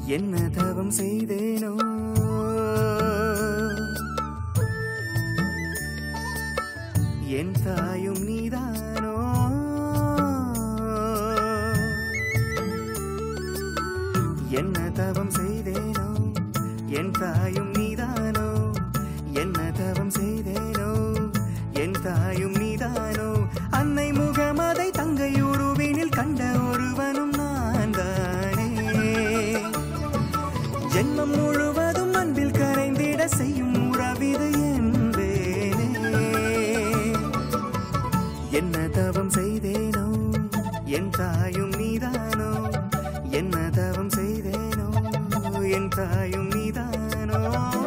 என்ன தவம் செய்தேனோ என் தாயும் நீதானோ என்ன தவம் செய்தேனோ என் தாயும் நீதானோ என்ன தவம் செய்தேனோ என் தாயும் நீதானோ அன்னை முகமதை தங்கை உருவினில் கண்ட ஒருவனும் நான் தானே ஜென்மம் முழுவதும் அன்பில் கரைந்திட செய்யும் உறவிது என்பேனே என்ன தவம் செய்தேனோ என் தாயும் நீதானோ என்ன தவம் செய்தேனோ என் தாயும் நீதானோ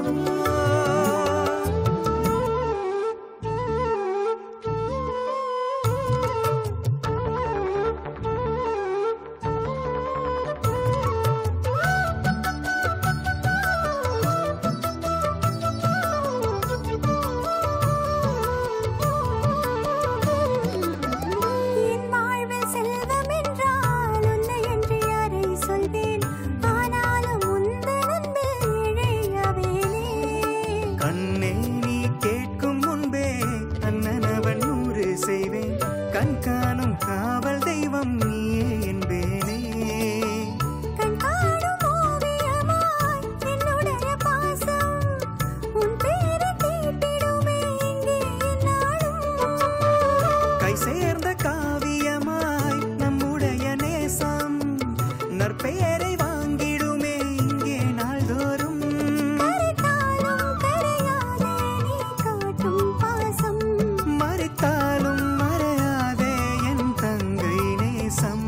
என் வாழ்வில் செல்வம் என்றால் உன்னை என்று யாரை சொல்வேன் ஆனாலும் உந்தன் அன்பில் இழையவேனே கண்ணே நீ கேட்கும் முன்பே அண்ணன் அவன் நூறு செய்வேன் கண் காணும் காவல் தெய்வம் நீயே என்பேனே கண் காணும் ஓவியமாய் என்னுடைய பாசம் உன் பேரை கேட்டிடுமே இங்கே என்னாலும் கை சேர்ந்த காவியமாய் நம்முடைய நேசம் நற்பெயரை வாங்கிடுமே இங்கே நாள்தோறும் கரைத்தாலும் கரையாதே நீ காட்டும் பாசம் மறித்தாலும் மறையாதே என் தங்கை நேசம்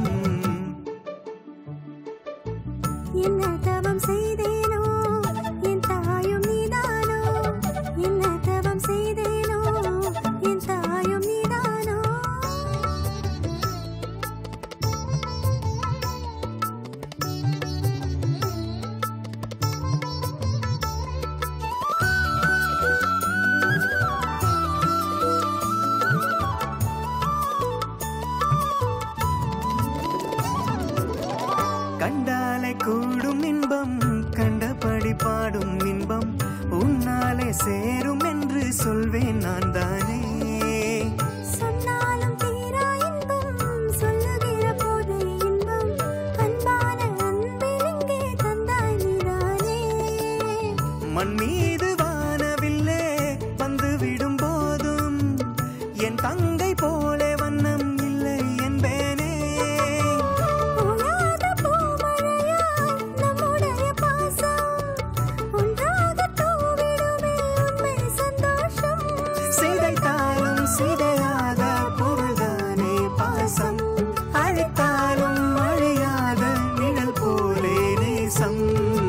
என்ன தவம் செய்தேனோ என் தாயும் நீதானோ என்ன தவம் செய்தேனோ என் தாயும் நீதானோ கண்டாலே கூடும் இன்பம் கண்டபடி பாடும் இன்பம் உன்னாலே சேரும் என்று சொல்வேன் நான் தானே சொன்னாலும் தீரா இன்பம் சொல்லுகிற போது இன்பம் அன்பான அன்பில் இங்கே தந்தாய் நீதானே மண் மீது வானவில்லே வந்து விடும் போதும் என் தங்கை போலே வண்ணம் இல்லை என்பேனே ஓயாத பூமழையாய் நம்முடைய பாசம் ஒன்றாக தூவிடுமே உண்மை சந்தோஷம் சிதைத்தாலும் சிதையாத பொருள்தானே பாசம் அழைத்தாலும் அழியாத நிழல் போலே நேசம்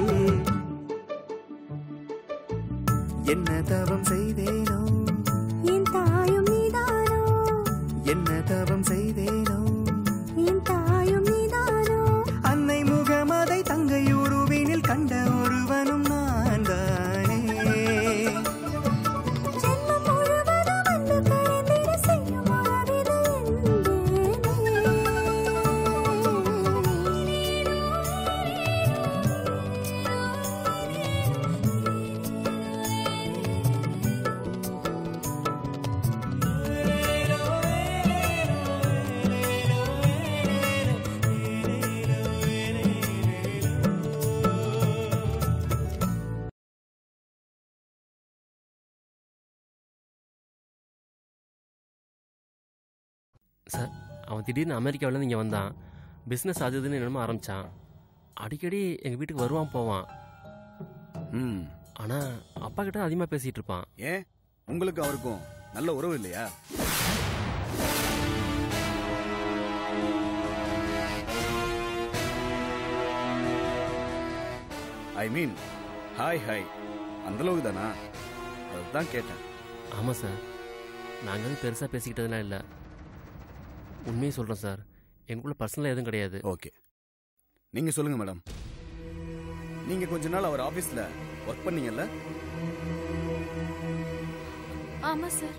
என்ன தவம் செய்தேனோ என் தாயும் நீதானோ என்ன தவம் செய்தேனோ என் தாயும் நீதானோ அன்னை முகமதை தங்கை உருவினில் கண்ட ஒருவனும் நான் தானே ஜென்மம் முழுவதும் அன்பு கரைந்திட செய்யும் உறவிது சார் அவன் திடீர்னு அமெரிக்காவிலேருந்து இங்கே வந்தான் பிஸ்னஸ் அது இதுன்னு என்னமோ ஆரம்பித்தான் அடிக்கடி எங்கள் வீட்டுக்கு வருவான் போவான் ம் ஆனால் அப்பா கிட்ட அதிகமாக பேசிகிட்டு இருப்பான் ஏன் உங்களுக்கு அவருக்கும் நல்ல உறவு இல்லையா ஐ மீன் ஹாய் ஹாய் அந்த அளவுக்கு தானா அதுதான் கேட்டேன் ஆமாம் சார் நாங்கள் வந்து பெருசாக பேசிக்கிட்டதெல்லாம் இல்லை உண்மையை சொல்கிறோம் சார் எங்களுக்குள்ள பர்சனலாக எதுவும் கிடையாது ஓகே நீங்க சொல்லுங்க மேடம் நீங்க கொஞ்ச நாள் அவர் ஆபீஸ்ல ஒர்க் பண்ணீங்கல்ல ஆமா சார்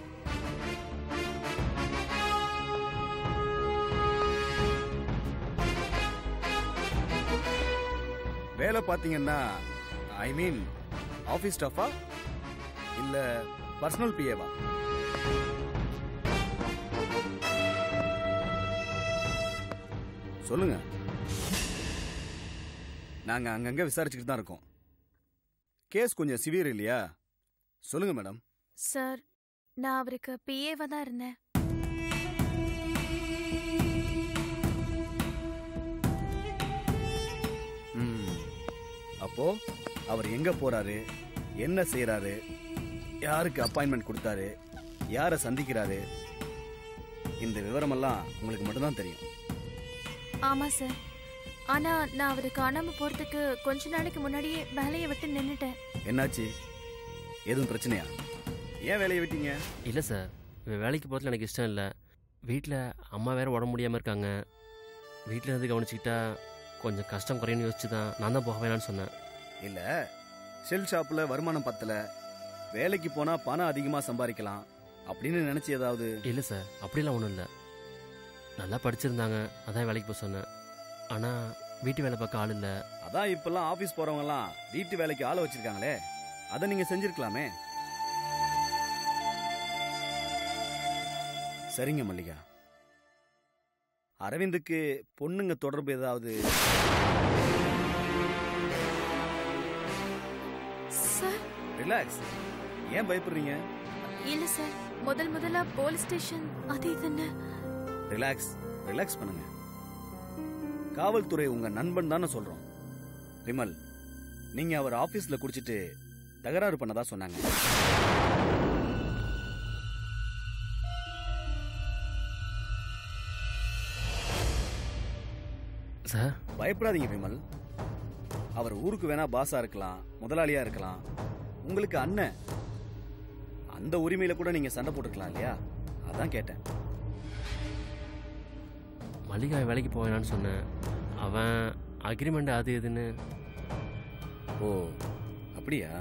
வேலை பார்த்தீங்கன்னா ஐ மீன் ஆஃபீஸ் ஸ்டாஃபா இல்ல பர்சனல் பிஏவா சொல்லுங்க நாங்க அங்கங்க விசாரிச்சுக்கிட்டு தான் இருக்கோம் கேஸ் கொஞ்சம் சிவியர் இல்லையா சொல்லுங்க மேடம் சார் நான் அவருக்கு பிஏவா தான் இருந்தேன் ம். அப்போ அவர் எங்க போறாரு என்ன செய்யறாரு யாருக்கு அப்பாயின்மெண்ட் கொடுத்தாரு யாரை சந்திக்கிறாரு இந்த விவரமெல்லாம் உங்களுக்கு மட்டும்தான் தெரியும் ஆமா சார் ஆனா நான் அவரு காணாம போறதுக்கு கொஞ்ச நாளைக்கு முன்னாடியே வேலையை விட்டு நின்னுட்டேன் என்னாச்சு எதுவும் பிரச்சனையா ஏன் வேலையை விட்டீங்க இல்லை சார் இவன் வேலைக்கு போகிறதுல எனக்கு இஷ்டம் இல்லை வீட்டில் அம்மா வேறு உடம்பு முடியாமல் இருக்காங்க வீட்டில் இருந்து கவனிச்சிக்கிட்டா கொஞ்சம் கஷ்டம் குறையுன்னு யோசிச்சு தான் நான் தான் போக வேணாம்னு சொன்னேன் இல்ல ஷெல் ஷாப்ல வருமானம் பத்தல வேலைக்கு போனா பணம் அதிகமா சம்பாதிக்கலாம் அப்படின்னு நினைச்சு ஏதாவது இல்லை சார் அப்படிலாம் ஒன்றும் இல்லை நல்லா படிச்சிருந்தாங்க அதான் வேலைக்கு போக சொன்னேன் ஆனால் வீட்டு வேலை பார்க்க ஆள் இல்லை அதான் இப்பெல்லாம் ஆபீஸ் போறவங்க எல்லாம் வீட்டு வேலைக்கு ஆளை வச்சிருக்காங்களே அதை நீங்க செஞ்சிருக்கலாமே சரிங்க மல்லிகா அரவிந்துக்கு பொண்ணுங்க தொடர்பு ஏதாவது சார் ரிலாக்ஸ் ஏன் பயப்படுறீங்க இல்ல சார் முதல் முதல்ல போலீஸ் ஸ்டேஷன் அது இதுன்னு ரிலாக்ஸ் ரிலாக்ஸ் பண்ணுங்க காவல்துறை உங்க நண்பன் தானே சொல்றோம் விமல் நீங்க அவர் ஆபீஸ்ல குடிச்சிட்டு தகராறு பண்ணதா சொன்னாங்க சார் பயப்படாதீங்க விமல் அவர் ஊருக்கு வேணா பாஸா இருக்கலாம் முதலாளியா இருக்கலாம் உங்களுக்கு அண்ணன் அந்த உரிமையில கூட நீங்க சண்டை போட்டுக்கலாம் இல்லையா அதான் கேட்டேன் மல்லிகா வேலைக்கு போக வேணாம்னு சொன்னேன் அவன் அக்ரிமெண்ட் அது இதுன்னு ஓ அப்படியா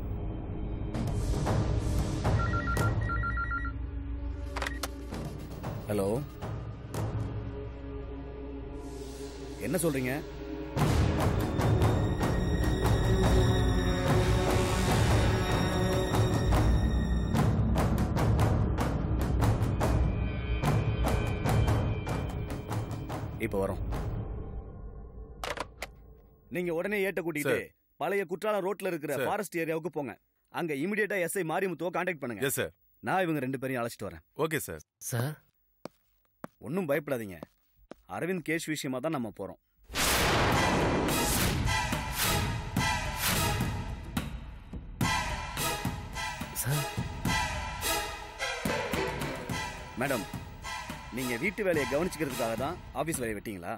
ஹலோ என்ன சொல்றீங்க இப்போ வரோம் நீங்க உடனே ஏட்ட கூட்டிட்டு பழைய குற்றாலம் ரோட்ல இருக்கிற Sir. ஃபாரஸ்ட் ஏரியாவுக்கு போங்க அங்க இமிடியேட்டா எஸ்ஐ மாரிமுத்துவ காண்டாக்ட் பண்ணுங்க எஸ் சார் நான் இவங்க ரெண்டு பேரையும் அழைச்சிட்டு வரேன் ஓகே சார் சார் ஒன்றும் பயப்படாதீங்க அரவிந்த் கேஷ் விஷயமா தான் நம்ம போறோம் சார் மேடம் நீங்க வீட்டு வேலையை கவனிச்சுக்கிறதுக்காக தான் ஆபீஸ் வேலையை விட்டீங்களா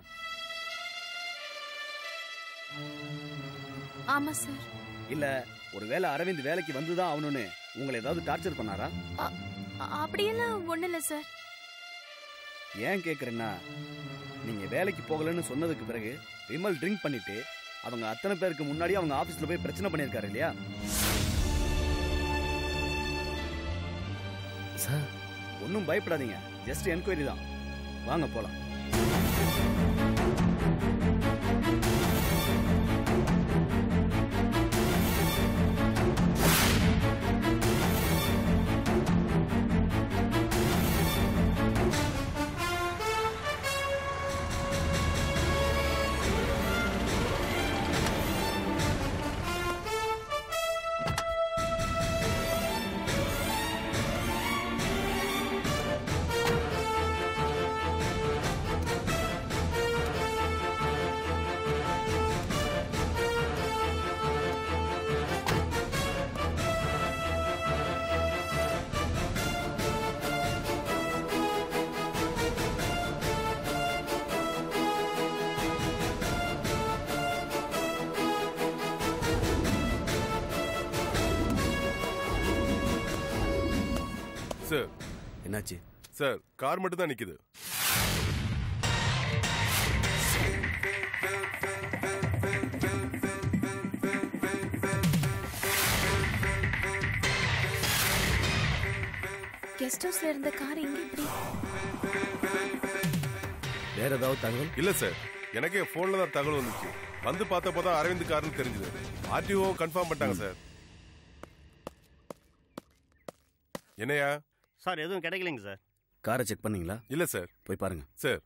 ஆமா சார் இல்ல ஒருவேளை அரவிந்த் வேலைக்கு வந்துதான் ஆகணும்னு உங்களை ஏதாவது டார்ச்சர் பண்ணாரா அ- அப்படியெல்லாம் ஒண்ணு இல்ல சார் ஏன் கேக்குறேன்னா நீங்க வேலைக்கு போகலன்னு சொன்னதுக்கு பிறகு விமல் ட்ரிங்க் பண்ணிட்டு அவங்க அத்தனை பேருக்கு முன்னாடி அவங்க ஆபீஸ்ல போய் பிரச்சனை பண்ணியிருக்காரு இல்லையா சார் ஒன்றும் பயப்படாதீங்க ஜஸ்ட் என்கொயரி தான் வாங்க போலாம் சார் என்னாச்சு சார் கார் மட்டும் தான் நிக்குது கெஸ்ட் ஹவுஸ்ல இருந்த கார் எங்க இப்படி வேற ஏதாவது தகவல் இல்ல சார் எனக்கே போன்ல தான் தகவல் வந்துச்சு வந்து பார்த்தப்போ தான் அரவிந்த் கார்னு தெரிஞ்சது ஆர்டிஓ கன்ஃபார்ம் பண்ணிட்டாங்க சார் என்னையா சார் எதுவும் கிடைக்கலைங்க சார் காரை செக் பண்ணீங்களா இல்ல சார் போய் பாருங்க சார்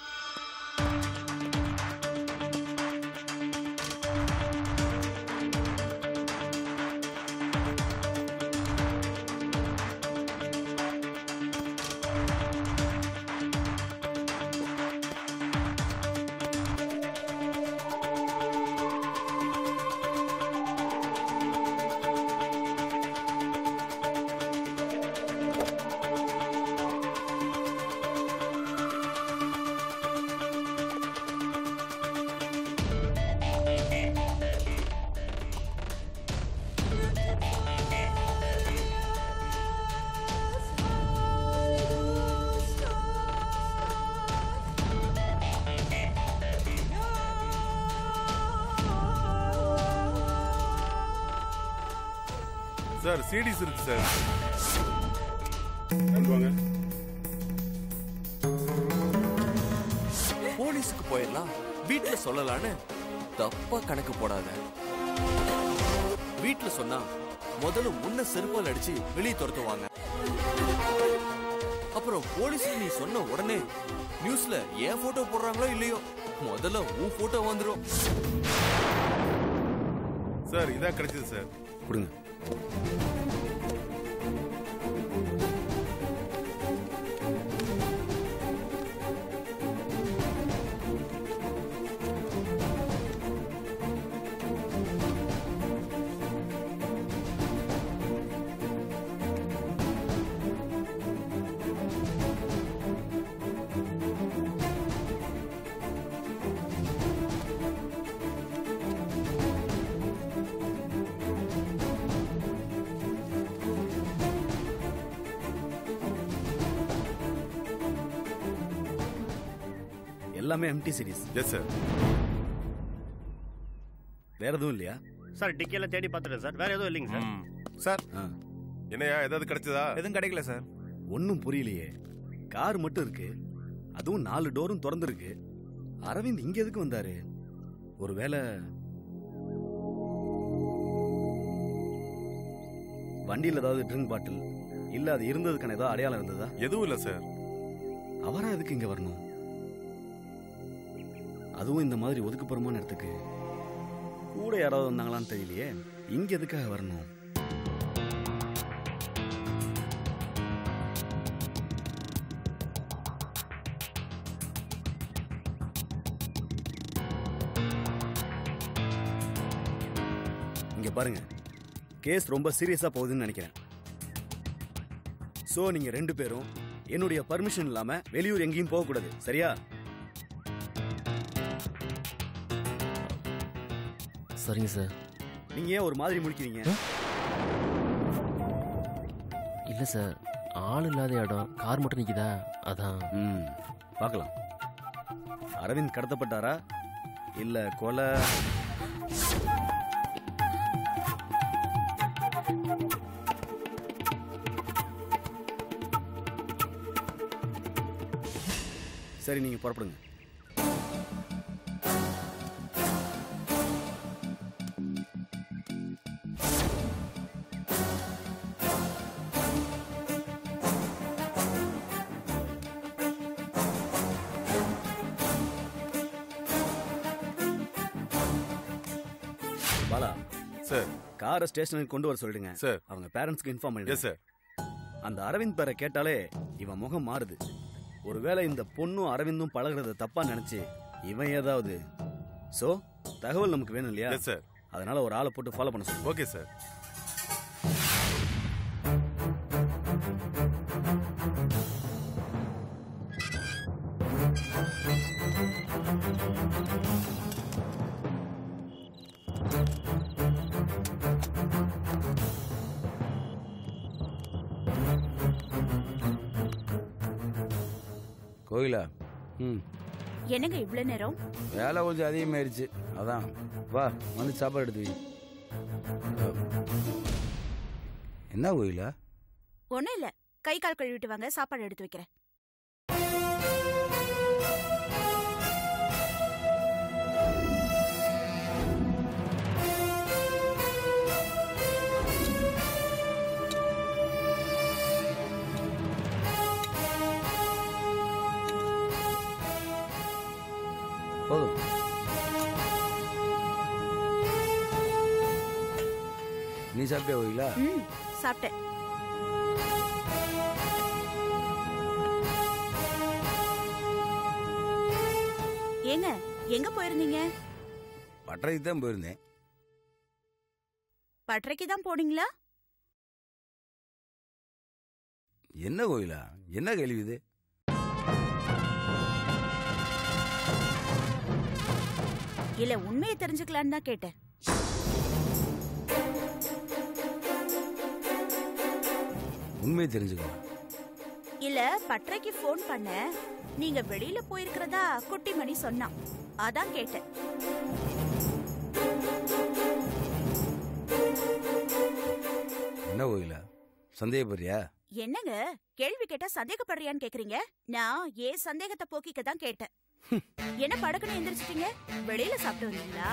சார் சிடிஸ் இருக்கு சார் போலீஸுக்கு போயிடலாம் வீட்ல சொல்லலான்னு தப்பா கணக்கு போடாத வீட்ல சொன்னா முதல்ல உன்னை செருப்பால் அடிச்சு வெளியே துரத்துவாங்க அப்புறம் போலீஸ் நீ சொன்ன உடனே நியூஸ்ல என் போட்டோ போடுறாங்களோ இல்லையோ முதல்ல உன் போட்டோ வந்துடும் சார் இதான் கிடைச்சது சார் கொடுங்க எல்லாமே எம்டி சீரிஸ் எஸ் சார் வேற எதுவும் இல்லையா சார் டிக்கியெல்லாம் தேடி பார்த்துட்டேன் சார் வேற எதுவும் இல்லைங்க சார் சார் ஆ என்னையா ஏதாவது கிடைச்சதா எதுவும் கிடைக்கல சார் ஒன்றும் புரியலையே கார் மட்டும் இருக்கு அதுவும் நாலு டோரும் திறந்துருக்கு அரவிந்த் இங்க எதுக்கு வந்தாரு ஒருவேளை வண்டியில் ஏதாவது ட்ரிங்க் பாட்டில் இல்ல அது இருந்ததுக்கான ஏதாவது அடையாளம் இருந்ததா எதுவும் இல்ல சார் அவரா எதுக்கு இங்க வரணும் அதுவும் இந்த மாதிரி ஒதுக்குப்புறமான இடத்துக்கு கூட யாராவது வந்தாங்களான்னு தெரியலையே இங்க எதுக்காக வரணும் இங்க பாருங்க கேஸ் ரொம்ப சீரியஸா போகுதுன்னு நினைக்கிறேன் சோ நீங்க ரெண்டு பேரும் என்னுடைய பர்மிஷன் இல்லாம வெளியூர் எங்கேயும் போக கூடாது சரியா சரிங்க சார் நீங்க ஏன் ஒரு மாதிரி முழிக்கிறீங்க இல்லை சார் ஆள் இல்லாத இடம் கார் மட்டும் நிற்கிதா அதான் ம் பார்க்கலாம் அரவிந்த் கடத்தப்பட்டாரா இல்ல கொலை சரி நீங்க புறப்படுங்க பாலா சார் காரை ஸ்டேஷனுக்கு கொண்டு வர சொல்லிடுங்க சார் அவங்க பேரண்ட்ஸ்க்கு இன்ஃபார்ம் பண்ணிடுங்க எஸ் சார் அந்த அரவிந்த் பேரை கேட்டாலே இவன் முகம் மாறுது ஒருவேளை இந்த பொண்ணும் அரவிந்தும் பழகுறத தப்பா நினைச்சு இவன் ஏதாவது சோ தகவல் நமக்கு வேணும் இல்லையா எஸ் சார் அதனால ஒரு ஆளை போட்டு ஃபாலோ பண்ண சொல்லு ஓகே சார் கோயிலா ம் என்னங்க இவ்வளவு நேரம் வேலை கொஞ்சம் அதிகமாயிருச்சு அதான் வா வந்து சாப்பாடு எடுத்து வை என்ன கோயிலா ஒண்ணும் இல்ல கை கால் கழுவிட்டு வாங்க சாப்பாடு எடுத்து வைக்கிறேன் நீ சாப்பிட்டே கோயிலா ம் சாப்பிட்டேன் ஏங்க எங்க போயிருந்தீங்க பட்டறைக்கு தான் போயிருந்தேன் பட்டறைக்கு தான் போனீங்களா என்ன கோயிலா என்ன கேள்வி இது இல்ல உண்மையை தெரிஞ்சுக்கலான்னு தான் கேட்டேன் உண்மையை தெரிஞ்சுக்கோ இல்ல பட்டறைக்கு ஃபோன் பண்ண நீங்க வெளியில போயிருக்கிறதா குட்டிமணி சொன்னான் அதான் கேட்டேன் என்ன கோயிலா சந்தேகப்படுறியா என்னங்க கேள்வி கேட்டா சந்தேகப்படுறியான்னு கேக்குறீங்க நான் ஏன் சந்தேகத்தை போக்கிக்க தான் கேட்டேன் என்ன படக்குன்னு எந்திரிச்சிட்டீங்க வெளியில சாப்பிட்டு வந்தீங்களா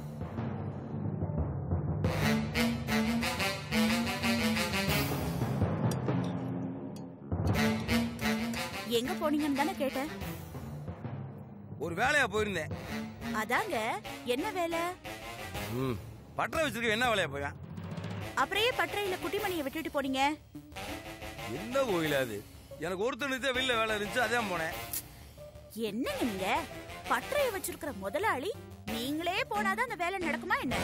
எங்க போனீங்கன்னு தானே கேட்டேன் ஒரு வேலையா போயிருந்தேன் அதாங்க என்ன வேலை ம் பட்டறை வச்சிருக்க என்ன வேலையா போயா அப்புறம் ஏன் பட்டறையில குட்டிமணியை விட்டுட்டு போனீங்க என்ன கோயிலா அது எனக்கு ஒருத்தனுக்கு தான் வெளில வேலை இருந்துச்சு அதான் போனேன் என்னங்க நீங்க பட்டறைய வச்சிருக்கிற முதலாளி நீங்களே போனாதான் அந்த வேலை நடக்குமா என்ன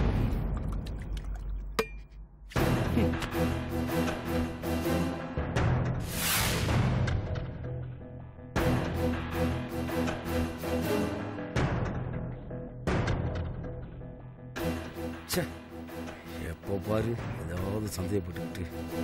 ச்சே எப்போ பாரு ஏதாவது சந்தேகப்பட்டுக்கிட்டு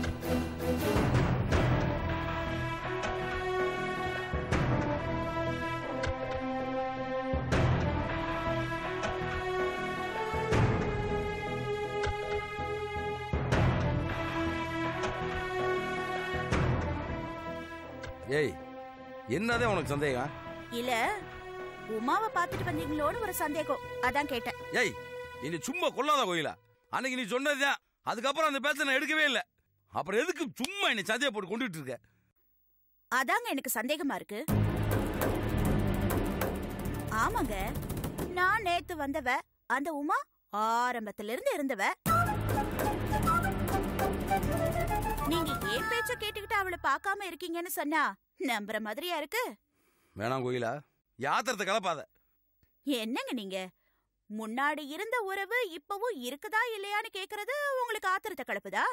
ஏய் என்னதான் உனக்கு சந்தேகம் இல்ல உமாவை பாத்துட்டு வந்தீங்களோன்னு ஒரு சந்தேகம் அதான் கேட்டேன் ஏய் இனி சும்மா கொல்லாத கோயிலா அன்னைக்கு நீ சொன்னதுதான் அதுக்கப்புறம் அந்த பேச்சை நான் எடுக்கவே இல்லை அப்புறம் எதுக்கு சும்மா என்னை சந்தையை போட்டு கொண்டுட்டு இருக்க அதாங்க எனக்கு சந்தேகமா இருக்கு ஆமாங்க நான் நேத்து வந்தவ அந்த உமா ஆரம்பத்துல இருந்து இருந்தவ நீங்க ஏன் பேச்ச கேட்டுக்கிட்டு அவளை பார்க்காம இருக்கீங்கன்னு சொன்னா நம்புற மாதிரியா இருக்கு வேணாம் கோயிலா யாத்திரத்தை கலப்பாத என்னங்க நீங்க முன்னாடி இருந்த உறவு இப்பவும் இருக்குதா இல்லையான்னு கேக்குறது உங்களுக்கு ஆத்திரத்தை கலப்புதா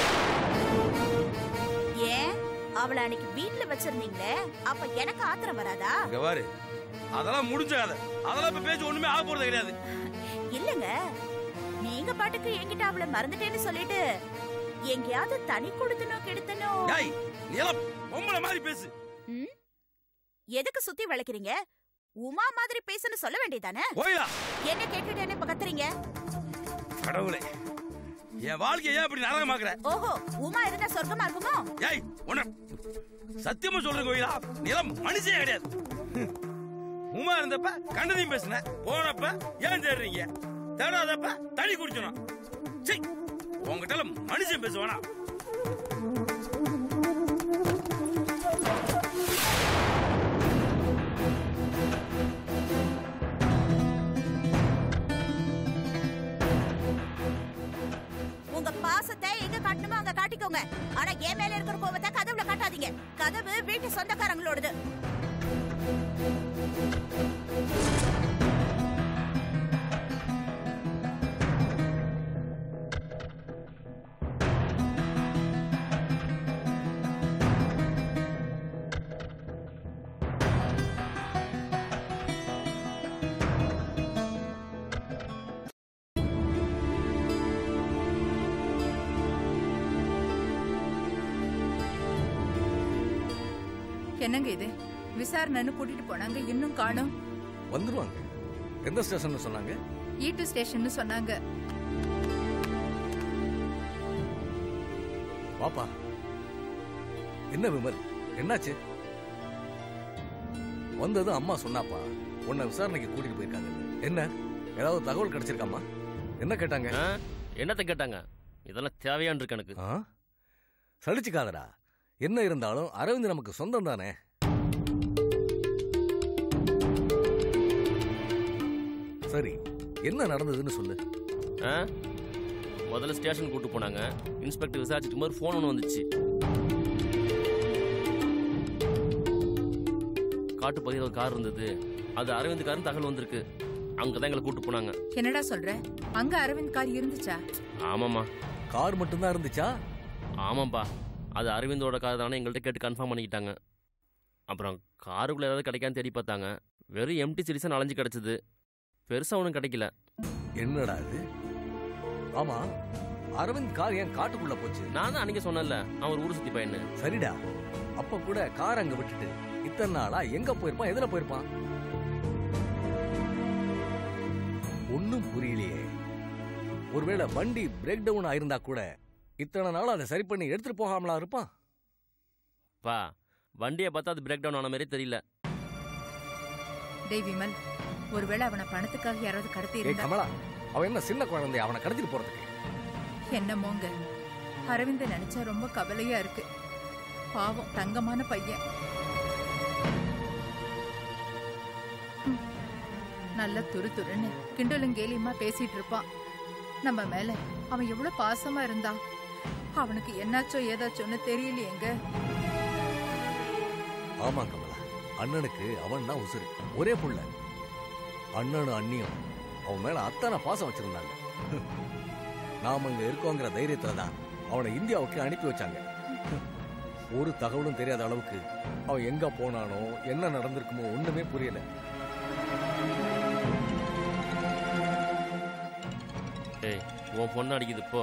ஏன் அவளை அன்னைக்கு வீட்ல வச்சிருந்தீங்களே அப்ப எனக்கு ஆத்திரம் வராதா இங்க பாரு அதெல்லாம் முடிஞ்ச கதை அதெல்லாம் இப்ப பேச்சு ஒண்ணுமே ஆக போறது கிடையாது இல்லங்க நீங்க பாட்டுக்கு என்கிட்ட அவளை மறந்துட்டேன்னு சொல்லிட்டு எங்கேயாவது தனி கொடுத்தனோ கெடுத்தனோ டேய் நீ எல்லாம் பொம்பளை மாதிரி பேசு ம்? எதுக்கு சுத்தி வளைக்கிறீங்க உமா மாதிரி பேசுன்னு சொல்ல வேண்டியதானே கோயிலா என்ன கேட்டுட்டேன்னு இப்ப கத்துறீங்க கடவுளே என் வாழ்க்கைய ஏன் இப்படி நரகமாக்குற ஓஹோ உமா இருந்தா சொர்க்கமா இருக்குமோ ஏய் உன்ன சத்தியமா சொல்றேன் கோயிலா நீ எல்லாம் மனுஷனே கிடையாது உமா இருந்தப்ப கண்டதையும் பேசுன போனப்ப ஏன் தேடுறீங்க தேடாதப்ப தண்ணி குடிச்சணும் சீ உங்ககிட்ட எல்லாம் மனுஷன் பேசுவானா உங்க பாசத்தை எங்க காட்டணுமோ அங்க காட்டிக்கோங்க ஆனா என் மேல இருக்கிற கோபத்தை கதவுல காட்டாதீங்க கதவு வீட்டு சொந்தக்காரங்களோடது என்னங்க இது விசாரணைன்னு கூட்டிட்டு போனாங்க இன்னும் காணோம் வந்துருவாங்க எந்த ஸ்டேஷன் சொன்னாங்க ஈட்டு ஸ்டேஷன் சொன்னாங்க வாப்பா என்ன விமல் என்னாச்சு வந்ததும் அம்மா சொன்னாப்பா உன்னை விசாரணைக்கு கூட்டிட்டு போயிருக்காங்க என்ன ஏதாவது தகவல் கிடைச்சிருக்காமா என்ன கேட்டாங்க ஆ? என்னத்த கேட்டாங்க இதெல்லாம் தேவையான்னு இருக்கு எனக்கு ஆ? சலிச்சுக்காதடா என்ன இருந்தாலும் அரவிந்த் நமக்கு சொந்தம் தானே சரி என்ன நடந்ததுன்னு சொல்லு ஆ? முதல்ல ஸ்டேஷன் கூட்டு போனாங்க இன்ஸ்பெக்டர் விசாரிச்சுட்டு போது ஃபோன் ஒன்று வந்துச்சு காட்டு பகுதியில் ஒரு கார் இருந்தது அது அரவிந்த் காருன்னு தகவல் வந்திருக்கு அங்கே தான் எங்களை கூட்டு போனாங்க என்னடா சொல்ற அங்க அரவிந்த் கார் இருந்துச்சா ஆமாம்மா கார் மட்டும்தான் இருந்துச்சா ஆமாம்ப்பா அது அரவிந்தோட கார் தானே எங்கள்கிட்ட கேட்டு கன்ஃபார்ம் பண்ணிக்கிட்டாங்க அப்புறம் காருக்குள்ளே ஏதாவது கிடைக்கான்னு தேடி பார்த்தாங்க வெறும் எம்டி சீரிஸாக நலஞ்சு கிடச்சிது பெருசாக ஒன்றும் கிடைக்கல என்னடா இது ஆமா அரவிந்த் கார் ஏன் காட்டுக்குள்ள போச்சு நான் தான் அன்னைக்கு சொன்னேன்ல அவன் ஒரு ஊர் சுற்றி பையனு சரிடா அப்ப கூட கார் அங்க விட்டுட்டு இத்தனை நாளா எங்க போயிருப்பான் எதுல போயிருப்பான் ஒண்ணும் புரியலையே ஒருவேளை வண்டி பிரேக் டவுன் ஆயிருந்தா கூட இத்தனை நாள் அதை சரி பண்ணி எடுத்துட்டு போகாமலா இருப்பான் பா வண்டியை பார்த்தா அது பிரேக் டவுன் ஆன மாதிரி தெரியல டேய் விமல் ஒருவேளை அவனை பணத்துக்காக யாராவது கடத்தி ஏய் இருந்தா கமலா அவன் என்ன சின்ன குழந்தை அவனை கடத்திட்டு போறதுக்கு என்னமோங்க அரவிந்த நினைச்சா ரொம்ப கவலையா இருக்கு பாவம் தங்கமான பையன் ம். நல்ல துரு துருன்னு கிண்டலும் கேலியுமா பேசிட்டு இருப்பான் நம்ம மேல அவன் எவ்வளவு பாசமா இருந்தான் அவனுக்கு என்னாச்சோ ஏதாச்சோன்னு தெரியலையேங்க ஆமா கமலா அண்ணனுக்கு அவன் தான் உசுரு ஒரே புள்ள அண்ணனும் அண்ணியும் அவன் மேல அத்தனை பாசம் வச்சிருந்தாங்க நாம இங்க இருக்கோங்கிற தைரியத்துல தான் அவனை இந்தியாவுக்கு அனுப்பி வச்சாங்க ஒரு தகவலும் தெரியாத அளவுக்கு அவன் எங்க போனானோ என்ன நடந்திருக்குமோ ஒண்ணுமே புரியல ஏய் உன் பொண்ணு அடிக்குது போ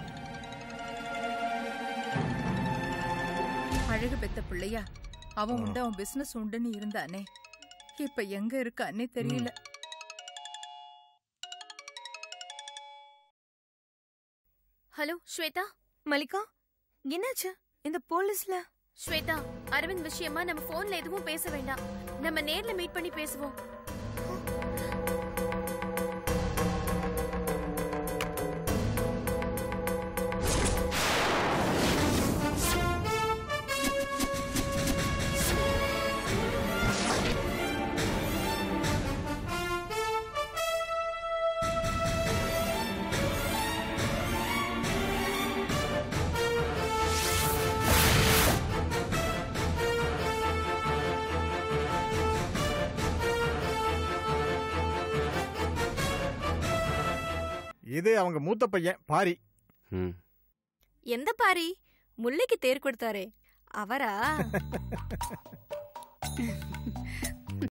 அழகு பெத்த பிள்ளையா அவன் உண்டு அவன் பிசினஸ் உண்டுன்னு இருந்தானே இப்ப எங்க இருக்கான்னே தெரியல ஹலோ ஸ்வேதா மல்லிகா என்னாச்சு இந்த போலீஸ்ல ஸ்வேதா அரவிந்த் விஷயமா நம்ம போன்ல எதுவும் பேச வேண்டாம் நம்ம நேர்ல மீட் பண்ணி பேசுவோம் இது அவங்க மூத்த பையன் பாரி ம் எந்த பாரி முல்லைக்கு தேர் கொடுத்தாரே அவரா